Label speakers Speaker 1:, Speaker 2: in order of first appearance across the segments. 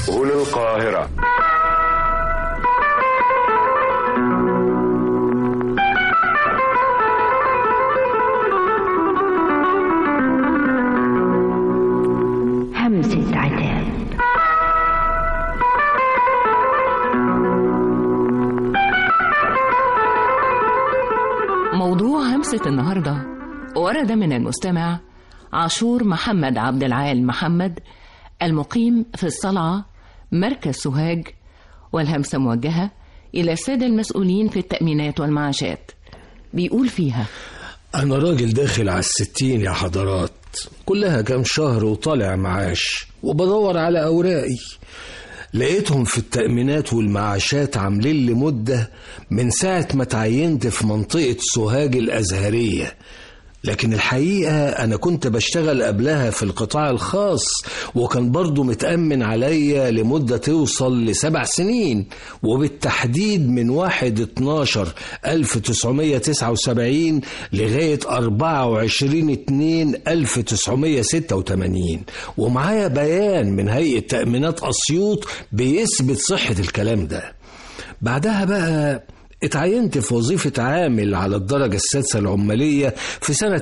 Speaker 1: هنا القاهرة
Speaker 2: همسة عتاب
Speaker 3: موضوع همسة النهاردة ورد من المستمع عاشور محمد عبد العال محمد المقيم في الصلعة مركز سوهاج والهمسة موجهة إلى السادة المسؤولين في التأمينات والمعاشات بيقول فيها
Speaker 4: أنا راجل داخل على الستين يا حضرات كلها كام شهر وطالع معاش وبدور على أوراقي لقيتهم في التأمينات والمعاشات عاملين لي مدة من ساعة ما تعينت في منطقة سوهاج الأزهرية لكن الحقيقة أنا كنت بشتغل قبلها في القطاع الخاص وكان برضو متأمن عليا لمدة توصل لسبع سنين وبالتحديد من واحد اتناشر ألف تسعمية تسعة وسبعين لغاية أربعة وعشرين اتنين ألف تسعمية ستة وتمانين ومعايا بيان من هيئة تأمينات أسيوط بيثبت صحة الكلام ده بعدها بقى اتعينت في وظيفة عامل على الدرجة السادسة العمالية في سنة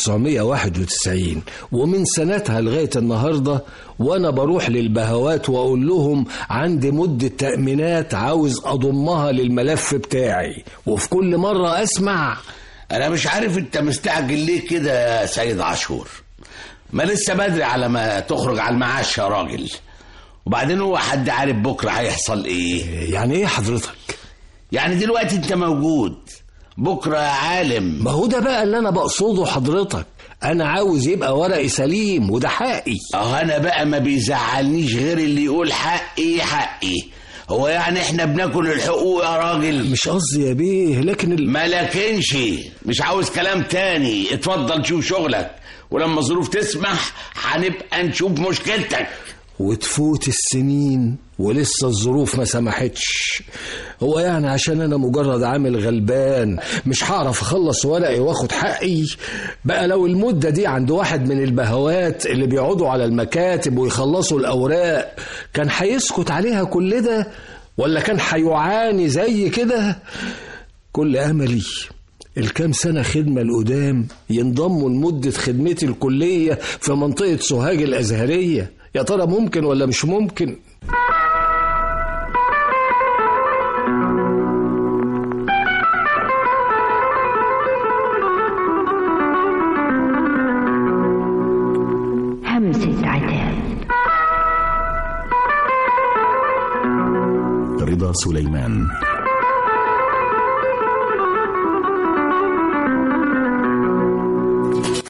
Speaker 4: 1991 ومن سنتها لغاية النهاردة وأنا بروح للبهوات وأقول لهم عندي مدة تأمينات عاوز أضمها للملف بتاعي وفي كل مرة أسمع
Speaker 5: انا مش عارف انت مستعجل ليه كده يا سيد عاشور ما لسه بدري على ما تخرج على المعاش يا راجل وبعدين هو حد عارف بكره هيحصل ايه
Speaker 4: يعني إيه حضرتك؟
Speaker 5: يعني دلوقتي انت موجود بكره يا عالم
Speaker 4: ما هو ده بقى اللي أنا بقصده حضرتك أنا عاوز يبقى ورقي سليم وده حقي
Speaker 5: اه انا بقى ما بيزعلنيش غير اللي يقول حقي حقي هو يعني احنا بناكل الحقوق يا راجل
Speaker 4: مش قصدي يا بيه لكن ال...
Speaker 5: ما لكنش مش عاوز كلام تاني اتفضل شوف شغلك ولما الظروف تسمح هنبقى نشوف مشكلتك
Speaker 4: وتفوت السنين ولسه الظروف ما سمحتش هو يعني عشان انا مجرد عامل غلبان مش هعرف اخلص ورقي واخد حقي بقى لو المدة دي عند واحد من البهوات اللي بيقعدوا على المكاتب ويخلصوا الاوراق كان هيسكت عليها كل ده ولا كان هيعاني زي كده كل املي الكام سنة خدمة القدام ينضموا لمدة خدمتي الكلية في منطقة سوهاج الأزهرية يا ترى ممكن ولا مش ممكن
Speaker 2: همسة عتاب
Speaker 6: رضا سليمان